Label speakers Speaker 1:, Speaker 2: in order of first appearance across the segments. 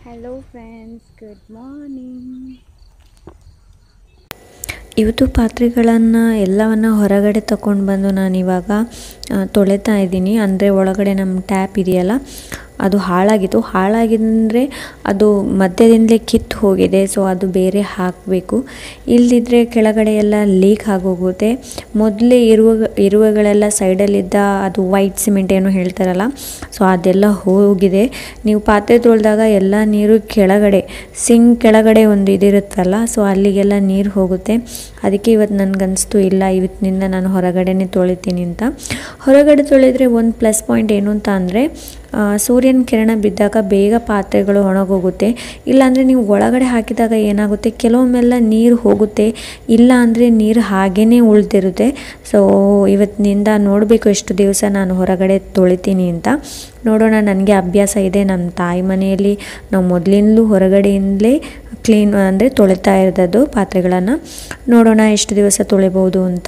Speaker 1: hello friends good morning
Speaker 2: ಇವತ್ತು ಪಾತ್ರೆಗಳನ್ನು ಎಲ್ಲವನ್ನು ಹೊರಗಡೆ ತಗೊಂಡು ಬಂದು ನಾನಿವಾಗ ಆ, ತೊಳಿತಾ ಇದ್ದೀನಿ ಅಂದರೆ ಒಳಗಡೆ ನಮ್ಮ ಟ್ಯಾಪ್ ಇದೆಯಲ್ಲ ಅದು ಹಾಳಾಗಿತ್ತು ಹಾಳಾಗಿದ್ರೆ ಅದು ಮಧ್ಯದಿಂದಲೇ ಕಿತ್ತು ಹೋಗಿದೆ ಸೊ ಅದು ಬೇರೆ ಹಾಕಬೇಕು ಇಲ್ಲದಿದ್ದರೆ ಕೆಳಗಡೆ ಎಲ್ಲ ಲೀಕ್ ಆಗೋಗುತ್ತೆ ಮೊದಲೇ ಇರುವ ಇರುವೆಗಳೆಲ್ಲ ಸೈಡಲ್ಲಿದ್ದ ಅದು ವೈಟ್ ಸಿಮೆಂಟ್ ಏನೋ ಹೇಳ್ತಾರಲ್ಲ ಸೊ ಅದೆಲ್ಲ ಹೋಗಿದೆ ನೀವು ಪಾತ್ರೆ ತೊಳೆದಾಗ ಎಲ್ಲ ನೀರು ಕೆಳಗಡೆ ಸಿಂಕ್ ಕೆಳಗಡೆ ಒಂದು ಇದಿರುತ್ತಲ್ಲ ಸೊ ಅಲ್ಲಿಗೆಲ್ಲ ನೀರು ಹೋಗುತ್ತೆ ಅದಕ್ಕೆ ಇವತ್ತು ನನಗನ್ನಿಸ್ತು ಇಲ್ಲ ಇವತ್ತಿನಿಂದ ನಾನು ಹೊರಗಡೆನೇ ತೊಳಿತೀನಿ ಅಂತ ಹೊರಗಡೆ ತೊಳೆದ್ರೆ ಒಂದು ಪ್ಲಸ್ ಪಾಯಿಂಟ್ ಏನು ಅಂತ ಅಂದರೆ ಸೂರ್ಯನ ಕಿರಣ ಬಿದ್ದಾಗ ಬೇಗ ಪಾತ್ರೆಗಳು ಒಣಗೋಗುತ್ತೆ ಇಲ್ಲಾಂದರೆ ನೀವು ಒಳಗಡೆ ಹಾಕಿದಾಗ ಏನಾಗುತ್ತೆ ಕೆಲವೊಮ್ಮೆಲ್ಲ ನೀರು ಹೋಗುತ್ತೆ ಇಲ್ಲ ಅಂದರೆ ನೀರು ಹಾಗೇ ಉಳಿದಿರುತ್ತೆ ಸೊ ಇವತ್ತಿನಿಂದ ನೋಡಬೇಕು ಎಷ್ಟು ದಿವಸ ನಾನು ಹೊರಗಡೆ ತೊಳಿತೀನಿ ಅಂತ ನೋಡೋಣ ನನಗೆ ಅಭ್ಯಾಸ ಇದೆ ನಮ್ಮ ತಾಯಿ ಮನೆಯಲ್ಲಿ ನಾವು ಮೊದಲಿಂದಲೂ ಹೊರಗಡೆಯಿಂದಲೇ ಕ್ಲೀನ್ ಅಂದರೆ ತೊಳಿತಾ ಇರೋದು ಪಾತ್ರೆಗಳನ್ನು ನೋಡೋಣ ಎಷ್ಟು ದಿವಸ ತೊಳಿಬೋದು ಅಂತ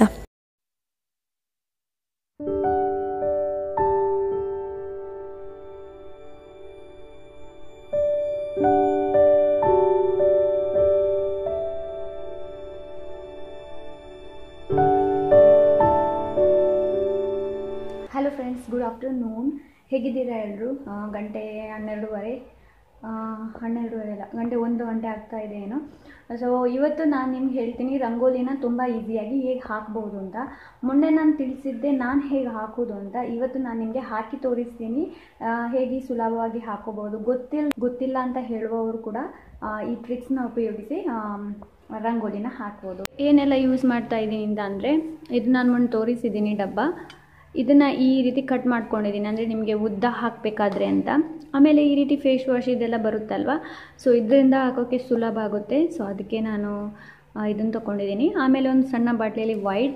Speaker 1: ಹಲೋ ಫ್ರೆಂಡ್ಸ್ ಗುಡ್ ಆಫ್ಟರ್ನೂನ್ ಹೇಗಿದ್ದೀರಾ ಎಲ್ಲರೂ ಗಂಟೆ ಹನ್ನೆರಡೂವರೆ ಆ, ಹನ್ನೆರಡೂವರೆ ಅಲ್ಲ ಗಂಟೆ ಒಂದು ಗಂಟೆ ಆಗ್ತಾ ಇದೆ ಏನೋ ಸೊ ಇವತ್ತು ನಾನು ನಿಮ್ಗೆ ಹೇಳ್ತೀನಿ ರಂಗೋಲಿನ ತುಂಬ ಈಸಿಯಾಗಿ ಹೇಗೆ ಹಾಕ್ಬೋದು ಅಂತ ಮೊನ್ನೆ ನಾನು ತಿಳಿಸಿದ್ದೆ ನಾನು ಹೇಗೆ ಹಾಕೋದು ಅಂತ ಇವತ್ತು ನಾನು ನಿಮಗೆ ಹಾಕಿ ತೋರಿಸ್ತೀನಿ ಆ, ಹೇಗೆ ಸುಲಭವಾಗಿ ಹಾಕೋಬೋದು ಗೊತ್ತಿಲ್ಲ ಗೊತ್ತಿಲ್ಲ ಅಂತ ಹೇಳುವವರು ಕೂಡ ಆ, ಈ ಟ್ರಿಕ್ಸ್ನ ಉಪಯೋಗಿಸಿ ಆಮ್, ರಂಗೋಲಿನ ಹಾಕ್ಬೋದು ಏನೆಲ್ಲ ಯೂಸ್ ಮಾಡ್ತಾ ಇದ್ದೀನಿ ಅಂತ ಅಂದರೆ ಇದು ನಾನು ಮೊನ್ನೆ ತೋರಿಸಿದ್ದೀನಿ ಡಬ್ಬ ಇದನ್ನು ಈ ರೀತಿ ಕಟ್ ಮಾಡ್ಕೊಂಡಿದ್ದೀನಿ ಅಂದರೆ ನಿಮಗೆ ಉದ್ದ ಹಾಕಬೇಕಾದ್ರೆ ಅಂತ ಆಮೇಲೆ ಈ ರೀತಿ ಫೇಸ್ ವಾಶ್ ಇದೆಲ್ಲ ಬರುತ್ತಲ್ವ ಸೊ ಇದರಿಂದ ಹಾಕೋಕ್ಕೆ ಸುಲಭ ಆಗುತ್ತೆ ಸೊ ಅದಕ್ಕೆ ನಾನು ಇದನ್ನು ತೊಗೊಂಡಿದ್ದೀನಿ ಆಮೇಲೆ ಒಂದು ಸಣ್ಣ ಬಾಟ್ಲಿಯಲ್ಲಿ ವೈಟ್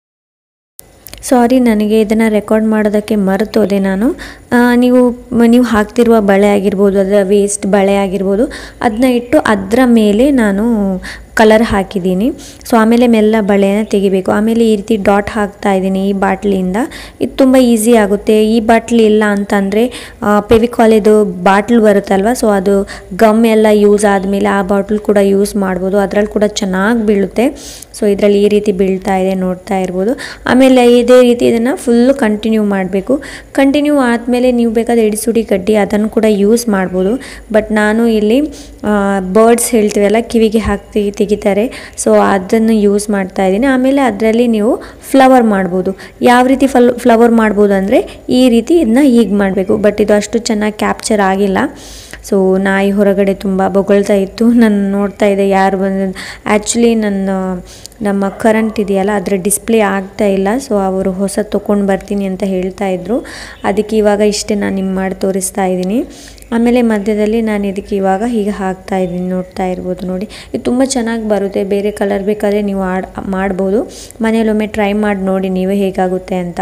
Speaker 2: ಸಾರಿ ನನಗೆ ಇದನ್ನು ರೆಕಾರ್ಡ್ ಮಾಡೋದಕ್ಕೆ ಮರೆತೋದೆ ನಾನು ಆ, ನೀವು ನೀವು ಹಾಕ್ತಿರುವ ಬಳೆ ಆಗಿರ್ಬೋದು ಅದರ ವೇಸ್ಟ್ ಬಳೆ ಆಗಿರ್ಬೋದು ಅದನ್ನ ಇಟ್ಟು ಅದರ ಮೇಲೆ ನಾನು ಕಲರ್ ಹಾಕಿದ್ದೀನಿ ಸೊ ಆಮೇಲೆ ಮೆಲ್ಲ ಬಳೆನ ತೆಗಿಬೇಕು ಆಮೇಲೆ ಈ ರೀತಿ ಡಾಟ್ ಹಾಕ್ತಾ ಇದ್ದೀನಿ ಈ ಬಾಟ್ಲಿಯಿಂದ ಇದು ತುಂಬ ಈಸಿ ಆಗುತ್ತೆ ಈ ಬಾಟ್ಲಿ ಇಲ್ಲ ಅಂತಂದರೆ ಪೆವಿಕಾಲಿದು ಬಾಟ್ಲ್ ಬರುತ್ತಲ್ವ ಸೊ ಅದು ಗಮ್ ಎಲ್ಲ ಯೂಸ್ ಆದಮೇಲೆ ಆ ಬಾಟ್ಲ್ ಕೂಡ ಯೂಸ್ ಮಾಡ್ಬೋದು ಅದರಲ್ಲಿ ಕೂಡ ಚೆನ್ನಾಗಿ ಬೀಳುತ್ತೆ ಸೊ ಇದರಲ್ಲಿ ಈ ರೀತಿ ಬೀಳ್ತಾ ಇದೆ ನೋಡ್ತಾ ಇರ್ಬೋದು ಆಮೇಲೆ ಇದೇ ರೀತಿ ಇದನ್ನು ಫುಲ್ಲು ಕಂಟಿನ್ಯೂ ಮಾಡಬೇಕು ಕಂಟಿನ್ಯೂ ಆದಮೇಲೆ ನೀವು ಬೇಕಾದ್ರೆ ಇಡಿಸುಡಿ ಕಡ್ಡಿ ಅದನ್ನು ಕೂಡ ಯೂಸ್ ಮಾಡ್ಬೋದು ಬಟ್ ನಾನು ಇಲ್ಲಿ ಬರ್ಡ್ಸ್ ಹೇಳ್ತೀವಲ್ಲ ಕಿವಿಗೆ ಹಾಕಿ ತೆಗಿತಾರೆ ಸೊ ಅದನ್ನು ಯೂಸ್ ಮಾಡ್ತಾ ಇದ್ದೀನಿ ಆಮೇಲೆ ಅದರಲ್ಲಿ ನೀವು ಫ್ಲವರ್ ಮಾಡ್ಬೋದು ಯಾವ ರೀತಿ ಫಲ್ ಫ್ಲವರ್ ಮಾಡ್ಬೋದು ಅಂದರೆ ಈ ರೀತಿ ಇದನ್ನ ಹೀಗೆ ಮಾಡಬೇಕು ಬಟ್ ಇದು ಅಷ್ಟು ಚೆನ್ನಾಗಿ ಕ್ಯಾಪ್ಚರ್ ಆಗಿಲ್ಲ ಸೊ ನಾಯಿ ಹೊರಗಡೆ ತುಂಬ ಬೊಗಳ್ತಾ ಇತ್ತು ನಾನು ನೋಡ್ತಾ ಇದ್ದೆ ಯಾರು ಬಂದ ಆ್ಯಕ್ಚುಲಿ ನನ್ನ ನಮ್ಮ ಕರೆಂಟ್ ಇದೆಯಲ್ಲ ಅದರ ಡಿಸ್ಪ್ಲೇ ಆಗ್ತಾ ಇಲ್ಲ ಸೊ ಅವರು ಹೊಸ ತೊಗೊಂಡು ಬರ್ತೀನಿ ಅಂತ ಹೇಳ್ತಾ ಇದ್ರು ಅದಕ್ಕೆ ಇವಾಗ ಇಷ್ಟೇ ನಾನು ನಿಮ್ಗೆ ಮಾಡಿ ತೋರಿಸ್ತಾ ಇದ್ದೀನಿ ಆಮೇಲೆ ಮಧ್ಯದಲ್ಲಿ ನಾನು ಇದಕ್ಕೆ ಇವಾಗ ಹೀಗೆ ಹಾಕ್ತಾ ಇದ್ದೀನಿ ನೋಡ್ತಾ ಇರ್ಬೋದು ನೋಡಿ ಇದು ತುಂಬ ಚೆನ್ನಾಗಿ ಬರುತ್ತೆ ಬೇರೆ ಕಲರ್ ಬೇಕಾದರೆ ನೀವು ಆಡ್ ಮಾಡ್ಬೋದು ಮನೇಲೊಮ್ಮೆ ಟ್ರೈ ಮಾಡಿ ನೋಡಿ ನೀವೇ ಹೇಗಾಗುತ್ತೆ ಅಂತ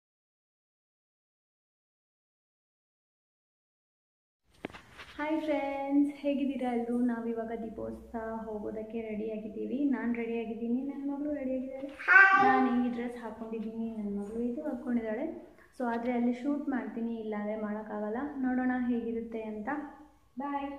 Speaker 1: ಹಾಯ್ ಫ್ರೆಂಡ್ಸ್ ಹೇಗಿದ್ದೀರಾ ಎಲ್ಲರೂ ನಾವಿವಾಗ ದೀಪೋತ್ಸವ ಹೋಗೋದಕ್ಕೆ ರೆಡಿಯಾಗಿದ್ದೀವಿ ನಾನು ರೆಡಿಯಾಗಿದ್ದೀನಿ ನನ್ನ ಮಗಳು ರೆಡಿಯಾಗಿದ್ದಾಳೆ ನಾನು ಈ ಡ್ರೆಸ್ ಹಾಕ್ಕೊಂಡಿದ್ದೀನಿ ನನ್ನ ಮಗಳು ಇದು ಹಾಕ್ಕೊಂಡಿದ್ದಾಳೆ ಸೊ ಆದರೆ ಅಲ್ಲಿ ಶೂಟ್ ಮಾಡ್ತೀನಿ ಇಲ್ಲಾಂದರೆ ಮಾಡೋಕ್ಕಾಗಲ್ಲ ನೋಡೋಣ ಹೇಗಿರುತ್ತೆ ಅಂತ ಬಾಯ್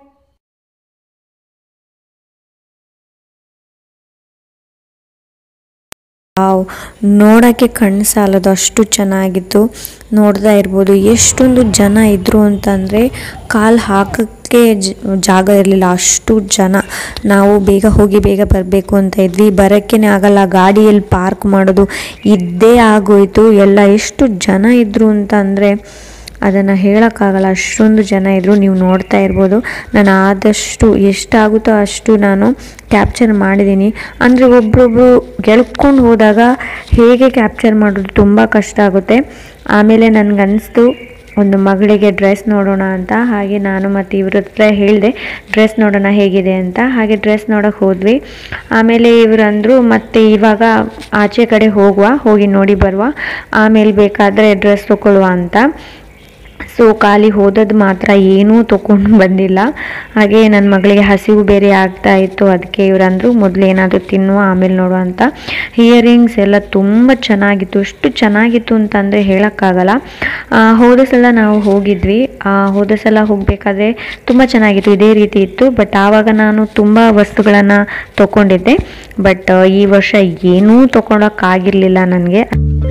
Speaker 2: ವಾವ್ ನೋಡೋಕ್ಕೆ ಕಣ್ಣು ಸಾಲದು ಅಷ್ಟು ಚೆನ್ನಾಗಿತ್ತು ನೋಡ್ತಾ ಇರ್ಬೋದು ಎಷ್ಟೊಂದು ಜನ ಇದ್ದರು ಅಂತಂದರೆ ಕಾಲು ಹಾಕೋಕ್ಕೆ ಜ- ಜಾಗ ಇರಲಿಲ್ಲ ಅಷ್ಟು ಜನ ನಾವು ಬೇಗ ಹೋಗಿ ಬೇಗ ಬರಬೇಕು ಅಂತ ಇದ್ವಿ ಬರೋಕ್ಕೇ ಆಗಲ್ಲ ಗಾಡಿಯಲ್ಲಿ ಪಾರ್ಕ್ ಮಾಡೋದು ಇದ್ದೇ ಆಗೋಯ್ತು ಎಲ್ಲ ಎಷ್ಟು ಜನ ಇದ್ದರು ಅಂತ ಅಂದರೆ ಅದನ್ನು ಹೇಳೋಕ್ಕಾಗಲ್ಲ ಅಷ್ಟೊಂದು ಜನ ಇದ್ದರು ನೀವು ನೋಡ್ತಾ ಇರ್ಬೋದು ನಾನು ಆದಷ್ಟು ಎಷ್ಟಾಗುತ್ತೋ ಅಷ್ಟು ನಾನು ಕ್ಯಾಪ್ಚರ್ ಮಾಡಿದ್ದೀನಿ ಅಂದರೆ ಒಬ್ರೊಬ್ರು ಗೆಳ್ಕೊಂಡು ಹೋದಾಗ ಹೇಗೆ ಕ್ಯಾಪ್ಚರ್ ಮಾಡೋದು ತುಂಬ ಕಷ್ಟ ಆಗುತ್ತೆ ಆಮೇಲೆ ನನಗನ್ನಿಸ್ತು ಒಂದು ಮಗಳಿಗೆ ಡ್ರೆಸ್ ನೋಡೋಣ ಅಂತ ಹಾಗೆ ನಾನು ಮತ್ತು ಇವ್ರ ಹತ್ರ ಹೇಳಿದೆ ಡ್ರೆಸ್ ನೋಡೋಣ ಹೇಗಿದೆ ಅಂತ ಹಾಗೆ ಡ್ರೆಸ್ ನೋಡೋಕೆ ಹೋದ್ವಿ ಆಮೇಲೆ ಇವ್ರು ಅಂದರು ಮತ್ತೆ ಇವಾಗ ಆಚೆ ಕಡೆ ಹೋಗುವ ಹೋಗಿ ನೋಡಿ ಬರುವ ಆಮೇಲೆ ಬೇಕಾದರೆ ಡ್ರೆಸ್ ತೊಗೊಳ್ಳುವ ಅಂತ ಸೊ ಖಾಲಿ ಹೋದದ್ದು ಮಾತ್ರ ಏನೂ ತೊಗೊಂಡು ಬಂದಿಲ್ಲ ಹಾಗೆ ನನ್ನ ಮಗಳಿಗೆ ಹಸಿವು ಬೇರೆ ಆಗ್ತಾ ಇತ್ತು ಅದಕ್ಕೆ ಇವರಂದರು ಮೊದಲು ಏನಾದರೂ ತಿನ್ನುವ ಆಮೇಲೆ ನೋಡುವ ಅಂತ ಇಯರಿಂಗ್ಸ್ ಎಲ್ಲ ತುಂಬ ಚೆನ್ನಾಗಿತ್ತು ಎಷ್ಟು ಚೆನ್ನಾಗಿತ್ತು ಅಂತಂದರೆ ಹೇಳೋಕ್ಕಾಗಲ್ಲ ಆ, ಹೋದ ಸಲ ನಾವು ಹೋಗಿದ್ವಿ ಆ, ಹೋದ ಸಲ ಹೋಗಬೇಕಾದ್ರೆ ತುಂಬ ಚೆನ್ನಾಗಿತ್ತು ಇದೇ ರೀತಿ ಇತ್ತು ಬಟ್ ಆವಾಗ ನಾನು ತುಂಬ ವಸ್ತುಗಳನ್ನು ತೊಗೊಂಡಿದ್ದೆ ಬಟ್ ಈ ವರ್ಷ ಏನೂ ತೊಗೊಳಕ್ಕಾಗಿರಲಿಲ್ಲ ನನಗೆ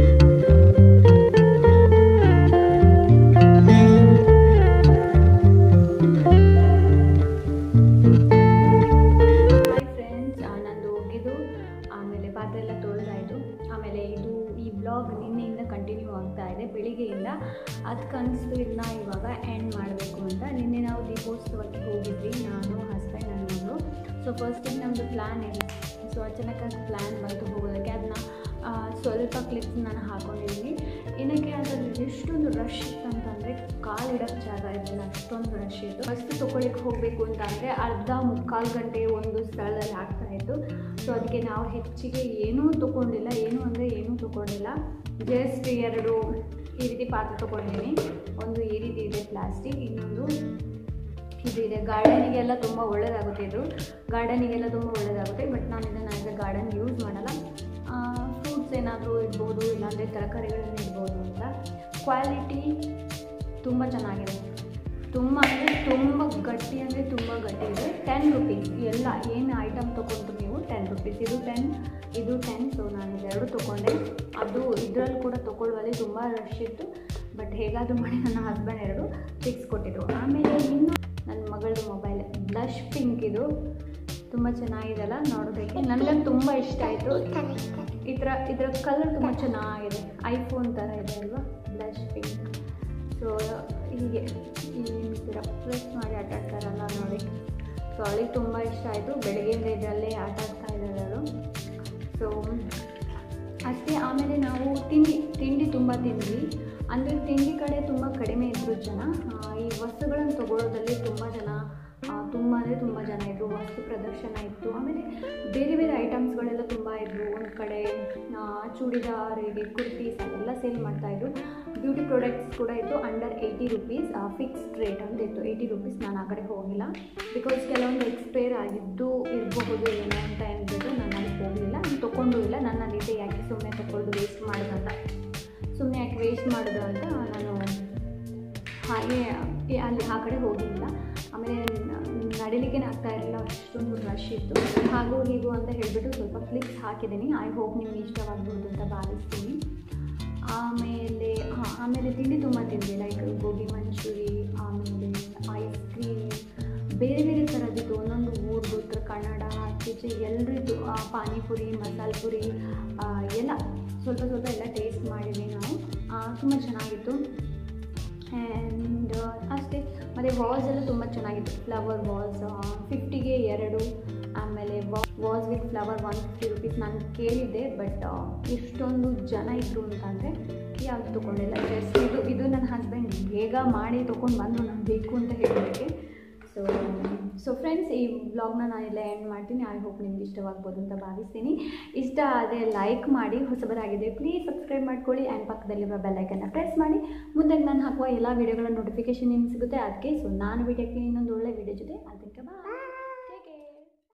Speaker 1: ಹಾಯ್ ಫ್ರೆಂಡ್ಸ್ ನಂದು ಹೋಗಿದ್ದು ಆಮೇಲೆ ಪಾತ್ರೆ ಎಲ್ಲ ತೊಳೆದಾಯಿತು ಆಮೇಲೆ ಇದು ಈ ಬ್ಲಾಗ್ ನಿನ್ನೆಯಿಂದ ಕಂಟಿನ್ಯೂ ಆಗ್ತಾ ಇದೆ ಬೆಳಿಗ್ಗೆಯಿಂದ ಅದಕ್ಕೆ ಅನಿಸ್ತು ಇದನ್ನ ಇವಾಗ ಎಂಡ್ ಮಾಡಬೇಕು ಅಂತ ನಿನ್ನೆ ನಾವು ದೀಪೋತ್ಸವಕ್ಕೆ ಹೋಗಿದ್ವಿ ನಾನು ಹಸ್ಬೆಂಡ್ ನನ್ನ ಮಗಳು ಸೊ ಫಸ್ಟಿಗೆ ನಮ್ಮದು ಪ್ಲ್ಯಾನ್ ಇದೆ ಸೊ ಅಚಾನಕ್ಕಾಗಿ ಪ್ಲ್ಯಾನ್ ಬಂತು ಹೋಗೋದಕ್ಕೆ ಅದನ್ನ ಆ, ಸ್ವಲ್ಪ ಕ್ಲಿಪ್ಸ್ ನಾನು ಹಾಕೊಂಡಿದ್ದೀನಿ ಏನಕ್ಕೆ ಅದರಲ್ಲಿ ಎಷ್ಟೊಂದು ರಶ್ ಇತ್ತು ಅಂತಂದರೆ ಕಾಲು ಇಡೋಕ್ಕೆ ಜಾಗ ಇರಲಿಲ್ಲ ಅಷ್ಟೊಂದು ರಶ್ ಇತ್ತು ವಸ್ತು ತೊಗೊಳ್ಳಿಕ್ಕೆ ಹೋಗಬೇಕು ಅಂತ ಅಂದರೆ ಅರ್ಧ ಮುಕ್ಕಾಲು ಗಂಟೆ ಒಂದು ಸ್ಥಳದಲ್ಲಿ ಆಗ್ತಾ ಇತ್ತು ಸೊ ಅದಕ್ಕೆ ನಾವು ಹೆಚ್ಚಿಗೆ ಏನೂ ತೊಗೊಂಡಿಲ್ಲ ಏನು ಅಂದರೆ ಏನೂ ತೊಗೊಂಡಿಲ್ಲ ಜಸ್ಟ್ ಎರಡು ಈ ರೀತಿ ಪಾತ್ರೆ ತೊಗೊಂಡಿದ್ದೀನಿ ಒಂದು ಈ ರೀತಿ ಇದೆ ಪ್ಲಾಸ್ಟಿಕ್ ಇನ್ನೊಂದು ಇದು ಇದೆ ಗಾರ್ಡನಿಗೆಲ್ಲ ತುಂಬ ಒಳ್ಳೆಯದಾಗುತ್ತೆ ಇದು ಗಾರ್ಡನಿಗೆಲ್ಲ ತುಂಬ ಒಳ್ಳೆಯದಾಗುತ್ತೆ ಬಟ್ ನಾನು ಇದನ್ನು ಆ್ಯಸ್ ಎ ಗಾರ್ಡನ್ ಯೂಸ್ ಮಾಡಲ್ಲ ಫ್ರೂಟ್ಸ್ ಏನಾದರೂ ಇಡ್ಬೋದು ಇಲ್ಲಾಂದರೆ ತರಕಾರಿಗಳನ್ನ ಇಡ್ಬೋದು ಅಂತ ಕ್ವಾಲಿಟಿ ತುಂಬ ಚೆನ್ನಾಗಿದೆ ತುಂಬ ಅಂದರೆ ತುಂಬ ಗಟ್ಟಿ ಅಂದರೆ ತುಂಬ ಗಟ್ಟಿ ಇದೆ ಟೆನ್ ರುಪೀಸ್ ಎಲ್ಲ ಏನು ಐಟಮ್ ತೊಗೊಂಡ್ರು ನೀವು ಟೆನ್ ರುಪೀಸ್ ಇದು ಟೆನ್ ಇದು ಟೆನ್ ಸೊ ನಾನು ಇದೆರಡು ತೊಗೊಂಡೆ ಅದು ಇದರಲ್ಲಿ ಕೂಡ ತೊಗೊಳ್ಳುವಲ್ಲಿ ತುಂಬ ರಶ್ ಇತ್ತು ಬಟ್ ಹೇಗಾದರೂ ಮಾಡಿ ನನ್ನ ಹಸ್ಬೆಂಡ್ ಎರಡು ಫಿಕ್ಸ್ ಕೊಟ್ಟಿದ್ರು ಆಮೇಲೆ ಇನ್ನು ನನ್ನ ಮಗಳದು ಮೊಬೈಲ್ ಬ್ಲಷ್ ಪಿಂಕ್ ಇದು ತುಂಬ ಚೆನ್ನಾಗಿದೆಲ್ಲ ನೋಡೋದಕ್ಕೆ ನನಗಂತೂ ತುಂಬ ಇಷ್ಟ ಆಯಿತು ಈ ಥರ ಇದರ ಕಲರ್ ತುಂಬ ಚೆನ್ನಾಗಿದೆ ಐಫೋನ್ ಥರ ಇದೆ ಅಲ್ವಾ ಬ್ಲಷ್ ಪಿಂಕ್ ಸೊ ಹೀಗೆ ಈ ಥರ ಪ್ರೆಸ್ ಮಾಡಿ ಆಟ ಆಡ್ತಾರಲ್ಲ ನೋಡಿ ಸೊ ಅವಳಿಗೆ ತುಂಬ ಇಷ್ಟ ಆಯಿತು ಬೆಳಗ್ಗೆಯಿಂದ ಇದರಲ್ಲೇ ಆಟ ಆಡ್ತಾ ಇದ್ದಾಳೆ ಅವಳು ಸೊ ಅಷ್ಟೇ ಆಮೇಲೆ ನಾವು ತಿಂಡಿ ತಿಂಡಿ ತುಂಬ ತಿಂದ್ವಿ ಅಂದರೆ ತಿಂಡಿ ಕಡೆ ತುಂಬ ಕಡಿಮೆ ಇದ್ದರು ಜನ ಆ, ಈ ವಸ್ತುಗಳನ್ನು ತಗೊಳ್ಳೋದಲ್ಲಿ ತುಂಬ ಜನ ತುಂಬ ಅಂದರೆ ತುಂಬ ಜನ ಇದ್ದರು ವಸ್ತು ಪ್ರದರ್ಶನ ಇತ್ತು ಆಮೇಲೆ ಬೇರೆ ಬೇರೆ ಐಟಮ್ಸ್ಗಳೆಲ್ಲ ತುಂಬ ಇದ್ವು ಒಂದು ಕಡೆ ಆ, ಚೂಡಿದಾರ್ ಹೀಗೆ ಕುರ್ತೀಸ್ ಅದೆಲ್ಲ ಸೇಲ್ ಮಾಡ್ತಾಯಿದ್ರು ಬ್ಯೂಟಿ ಪ್ರಾಡಕ್ಟ್ಸ್ ಕೂಡ ಇತ್ತು under eighty rupees fixed rate ಅಂತ ಇತ್ತು ಏಯ್ಟಿ ರುಪೀಸ್ ನಾನು ಆ ಕಡೆ ಹೋಗಿಲ್ಲ ಬಿಕಾಸ್ ಕೆಲವೊಂದು ಎಕ್ಸ್ಪೈರ್ ಆಗಿದ್ದು ಇರಬಹುದು ಏನೋ ಅಂತ ಅಂದ್ಬಿಟ್ಟು ನಾನು ಅಲ್ಲಿ ಹೋಗಲಿಲ್ಲ ನಾನು ತೊಗೊಂಡು ಇಲ್ಲ ನನ್ನಲ್ಲಿದೆ ಯಾಕೆ ಸುಮ್ಮನೆ ತೊಗೊಂಡು ವೇಸ್ಟ್ ಮಾಡೋದು ಅಂತ ಸುಮ್ಮನೆ ಯಾಕೆ ವೇಸ್ಟ್ ಮಾಡೋದು ಅಂತ ನಾನು ಹಾಗೆ ಏ- ಅಲ್ಲಿ ಆ ಕಡೆ ಹೋಗಿಲ್ಲ ಆಮೇಲೆ ನ- ನಡಿಲಿಕ್ಕೆ ಆಗ್ತಾ ಇರಲಿಲ್ಲ ಅಷ್ಟೊಂದು ರಶ್ ಇತ್ತು ಹಾಗೂ ಹೀಗೂ ಅಂತ ಹೇಳಿಬಿಟ್ಟು ಸ್ವಲ್ಪ ಕ್ಲಿಪ್ಸ್ ಹಾಕಿದ್ದೀನಿ ಐ ಹೋಪ್ ನಿಮ್ಗೆ ಇಷ್ಟವಾಗ್ಬೋದು ಅಂತ ಭಾವಿಸ್ತೀನಿ ಆಮೇಲೆ ಹಾಂ ಆಮೇಲೆ ತಿಂಡಿ ತುಂಬ ತಿಂದ್ವಿ ಲೈಕ್ ಗೋಬಿ ಮಂಚೂರಿ ಆಮೇಲೆ ಐಸ್ ಕ್ರೀಮ್ ಬೇರೆ ಬೇರೆ ಥರದ್ದಿತ್ತು ಒಂದೊಂದು ಊರ್ದು ಉತ್ತರ ಕನ್ನಡ ಆಚೀಚೆ ಎಲ್ಲರಿದ್ದು ಪಾನಿಪುರಿ ಮಸಾಲೆ ಪುರಿ ಆ, ಎಲ್ಲ ಸ್ವಲ್ಪ ಸ್ವಲ್ಪ ಎಲ್ಲ ಟೇಸ್ಟ್ ಮಾಡಿದ್ವಿ ನಾವು ತುಂಬ ಚೆನ್ನಾಗಿತ್ತು ಆ್ಯಂಡ್ ಅಷ್ಟೇ ಮತ್ತು ವಾಸ್ ಎಲ್ಲ ತುಂಬ ಚೆನ್ನಾಗಿತ್ತು ಫ್ಲವರ್ ವಾಸ್ ಫಿಫ್ಟಿಗೆ ಎರಡು ಆಮೇಲೆ vase with flower one fifty rupees ನಾನು ಕೇಳಿದ್ದೆ ಬಟ್ ಇಷ್ಟೊಂದು ಜನ ಇದ್ದರು ಅಂತಂದರೆ ಯಾವುದು ತೊಗೊಂಡಿಲ್ಲ ಜಸ್ಟ್ ಇದು ಇದು ನನ್ನ ಹಸ್ಬೆಂಡ್ ಬೇಗ ಮಾಡಿ ತೊಗೊಂಡು ಬಂದು ನಾನು ಬೇಕು ಅಂತ ಹೇಳೋದಕ್ಕೆ ಸೊ ಸೊ ಫ್ರೆಂಡ್ಸ್ ಈ ವ್ಲಾಗ್ನ ನಾನು ಎಲ್ಲ ಎಂಡ್ ಮಾಡ್ತೀನಿ ಐ ಹೋಪ್ ನಿಮ್ಗೆ ಇಷ್ಟವಾಗ್ಬೋದು ಅಂತ ಭಾವಿಸ್ತೀನಿ ಇಷ್ಟ ಆದರೆ ಲೈಕ್ ಮಾಡಿ ಹೊಸಬರಾಗಿದೆ ಪ್ಲೀಸ್ ಸಬ್ಸ್ಕ್ರೈಬ್ ಮಾಡ್ಕೊಳ್ಳಿ ಆ್ಯಂಡ್ ಪಕ್ಕದಲ್ಲಿರುವ ಬೆಲ್ಲೈಕನ್ನ ಪ್ರೆಸ್ ಮಾಡಿ ಮುಂದೆ ನಾನು ಹಾಕುವ ಎಲ್ಲ ವೀಡಿಯೋಗಳ ನೋಟಿಫಿಕೇಶನ್ ನಿಮ್ಗೆ ಸಿಗುತ್ತೆ ಅದಕ್ಕೆ ಸೊ ನಾನು ವೀಡಿಯೋಕ್ಕೆ ಇನ್ನೊಂದು ಒಳ್ಳೆ ವೀಡಿಯೋ ಜೊತೆ ಅದನ್ನು